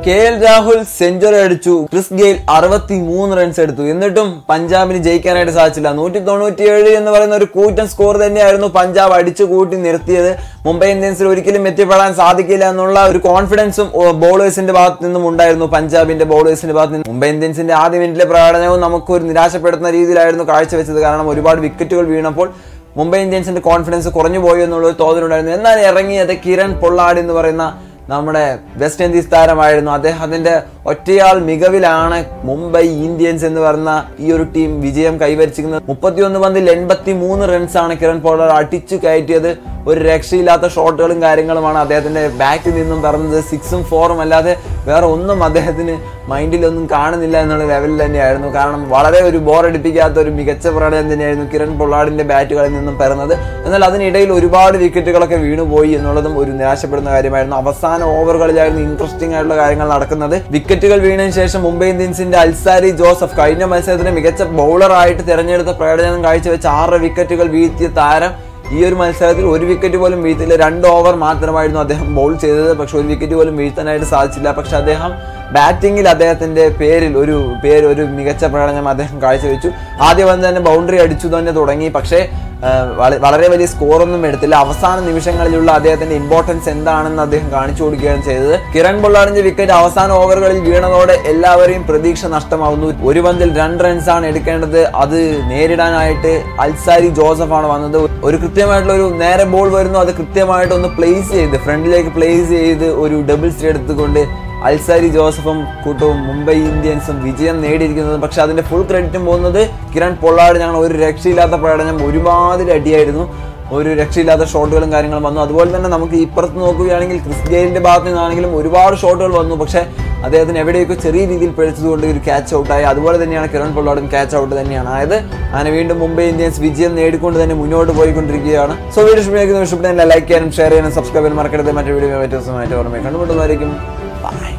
K L Rahul century അടിച്ചു Chris Gayle അറുപത്തി മൂന്ന് റൺസ് എടുത്തു എന്നിട്ടും പഞ്ചാബിന് ജയിക്കാനായിട്ട് സാധിച്ചില്ല നൂറ്റി തൊണ്ണൂറ്റിയേഴ് എന്ന് പറയുന്ന ഒരു കൂറ്റൻ സ്കോർ തന്നെയായിരുന്നു പഞ്ചാബ് അടിച്ചു കൂട്ടി നിർത്തിയത് മുംബൈ ഇന്ത്യൻസിൽ ഒരിക്കലും എത്തിപ്പെടാൻ സാധിക്കില്ല എന്നുള്ള ഒരു കോൺഫിഡൻസും ബോളേഴ്സിന്റെ ഭാഗത്ത് നിന്നും ഉണ്ടായിരുന്നു പഞ്ചാബിന്റെ ബോളേഴ്സിന്റെ ഭാഗത്ത് നിന്ന് മുംബൈ ഇന്ത്യൻസിന്റെ ആദ്യ മിനിറ്റിലെ പ്രകടനവും നമുക്ക് ഒരു നിരാശപ്പെടുത്തുന്ന രീതിയിലായിരുന്നു കാഴ്ചവെച്ചത് കാരണം ഒരുപാട് വിക്കറ്റുകൾ വീണപ്പോൾ മുംബൈ ഇന്ത്യൻസിന്റെ കോൺഫിഡൻസ് കുറഞ്ഞു പോയി എന്നുള്ള ഒരു തോന്നലുണ്ടായിരുന്നു എന്നാൽ ഇറങ്ങിയത് കിരൺ പൊള്ളാട് എന്ന് പറയുന്ന നമ്മുടെ വെസ്റ്റ് ഇൻഡീസ് താരമായിരുന്നു അദ്ദേഹത്തിന്റെ ഒറ്റയാൾ മികവിലാണ് മുംബൈ ഇന്ത്യൻസ് എന്ന് പറയുന്ന ഈ ഒരു ടീം വിജയം കൈവരിച്ചിരിക്കുന്നത് മുപ്പത്തിയൊന്ന് പന്തിൽ എൺപത്തി മൂന്ന് റൺസാണ് കിരൺ പോളർ അടിച്ചു കയറ്റിയത് ഒരു രക്ഷയില്ലാത്ത ഷോട്ടുകളും കാര്യങ്ങളുമാണ് അദ്ദേഹത്തിന്റെ ബാക്കിൽ നിന്നും പറഞ്ഞത് സിക്സും ഫോറും അല്ലാതെ വേറെ ഒന്നും അദ്ദേഹത്തിന് മൈൻഡിലൊന്നും കാണുന്നില്ല എന്നുള്ള ലെവലിൽ തന്നെയായിരുന്നു കാരണം വളരെ ഒരു ബോറടിപ്പിക്കാത്ത ഒരു മികച്ച പ്രകടനം തന്നെയായിരുന്നു കിരൺ പൊള്ളാടിന്റെ ബാറ്റുകളിൽ നിന്നും പിറന്നത് എന്നാൽ അതിനിടയിൽ ഒരുപാട് വിക്കറ്റുകളൊക്കെ വീണുപോയി എന്നുള്ളതും ഒരു നിരാശപ്പെടുന്ന കാര്യമായിരുന്നു അവസാന ഓവറുകളിലായിരുന്നു ഇൻട്രസ്റ്റിംഗ് ആയിട്ടുള്ള കാര്യങ്ങൾ നടക്കുന്നത് വിക്കറ്റുകൾ വീണതിന് ശേഷം മുംബൈ ഇന്ത്യൻസിന്റെ അൽസാരി ജോസഫ് കഴിഞ്ഞ മത്സരത്തിന് മികച്ച ബൗളറായിട്ട് തിരഞ്ഞെടുത്ത പ്രകടനം കാഴ്ചവെച്ച് ആറ് വിക്കറ്റുകൾ വീഴ്ത്തിയ താരം ഈ ഒരു മത്സരത്തിൽ ഒരു വിക്കറ്റ് പോലും വീഴ്ത്തില്ല രണ്ട് ഓവർ മാത്രമായിരുന്നു അദ്ദേഹം ബൗൾ ചെയ്തത് പക്ഷെ ഒരു വിക്കറ്റ് പോലും വീഴ്ത്താനായിട്ട് സാധിച്ചില്ല പക്ഷെ അദ്ദേഹം ബാറ്റിംഗിൽ അദ്ദേഹത്തിന്റെ പേരിൽ ഒരു പേര് ഒരു മികച്ച പ്രകടനം അദ്ദേഹം കാഴ്ചവെച്ചു ആദ്യം വന്ന് തന്നെ ബൗണ്ടറി അടിച്ചു തന്നെ തുടങ്ങി പക്ഷേ ആ, വള- വളരെ വലിയ സ്കോറൊന്നും എടുത്തില്ല അവസാന നിമിഷങ്ങളിലുള്ള അദ്ദേഹത്തിന്റെ ഇമ്പോർട്ടൻസ് എന്താണെന്ന് അദ്ദേഹം കാണിച്ചു കൊടുക്കുകയാണ് ചെയ്തത് കിരൺ പൊള്ളാടിന്റെ വിക്കറ്റ് അവസാന ഓവറുകളിൽ വീണതോടെ എല്ലാവരെയും പ്രതീക്ഷ നഷ്ടമാവുന്നു ഒരു പന്തിൽ രണ്ട് റൺസ് ആണ് എടുക്കേണ്ടത് അത് നേരിടാനായിട്ട് അൽസാരി ജോസഫ് ആണ് വന്നത് ഒരു കൃത്യമായിട്ടുള്ള ഒരു നേരെ ബോൾ വരുന്നു അത് കൃത്യമായിട്ട് ഒന്ന് പ്ലേസ് ചെയ്ത് ഫ്രണ്ടിലേക്ക് പ്ലേസ് ചെയ്ത് ഒരു ഡബിൾ സ്റ്റേ എടുത്തുകൊണ്ട് അൽസാരി ജോസഫും കൂട്ടവും മുംബൈ ഇന്ത്യൻസും വിജയം നേടിയിരിക്കുന്നത് പക്ഷെ അതിന്റെ ഫുൾ ക്രെഡിറ്റും പോകുന്നത് കിരൺ പൊള്ളാട് ഞങ്ങൾ ഒരു രക്ഷയില്ലാത്ത പ്രകടനം ഒരുമാതിരി അടിയായിരുന്നു ഒരു രക്ഷയില്ലാത്ത ഷോട്ടുകളും കാര്യങ്ങളും വന്നു അതുപോലെ തന്നെ നമുക്ക് ഇപ്പുറത്ത് നോക്കുകയാണെങ്കിൽ ക്രിസ് ഗെയിലിന്റെ ഭാഗത്ത് നിന്നാണെങ്കിലും ഒരുപാട് ഷോട്ടുകൾ വന്നു പക്ഷേ അദ്ദേഹത്തിന് എവിടെയൊക്കെ ചെറിയ രീതിയിൽ പിഴച്ചതുകൊണ്ട് ഒരു ക്യാച്ച് ഔട്ടായി അതുപോലെ തന്നെയാണ് കിരൺ പൊള്ളാടും ക്യാച്ച് ഔട്ട് തന്നെയാണ് ആയത് അങ്ങനെ വീണ്ടും മുംബൈ ഇന്ത്യൻസ് വിജയം നേടിക്കൊണ്ട് തന്നെ മുന്നോട്ട് പോയിക്കൊണ്ടിരിക്കുകയാണ് സോ വീഡിയോ ഇഷ്ടപ്പെടുന്ന ഇഷ്ടപ്പെടുന്ന ലൈക്ക് ചെയ്യാനും ഷെയർ ചെയ്യാനും സബ്സ്ക്രൈബ് ചെയ്യാനും മറക്കരുത് മറ്റു വീഡിയോ മറ്റു ദിവസമായിട്ട് ഓർമ്മ കണ്ടുമുട്ടുന്നതായിരിക്കും ബൈ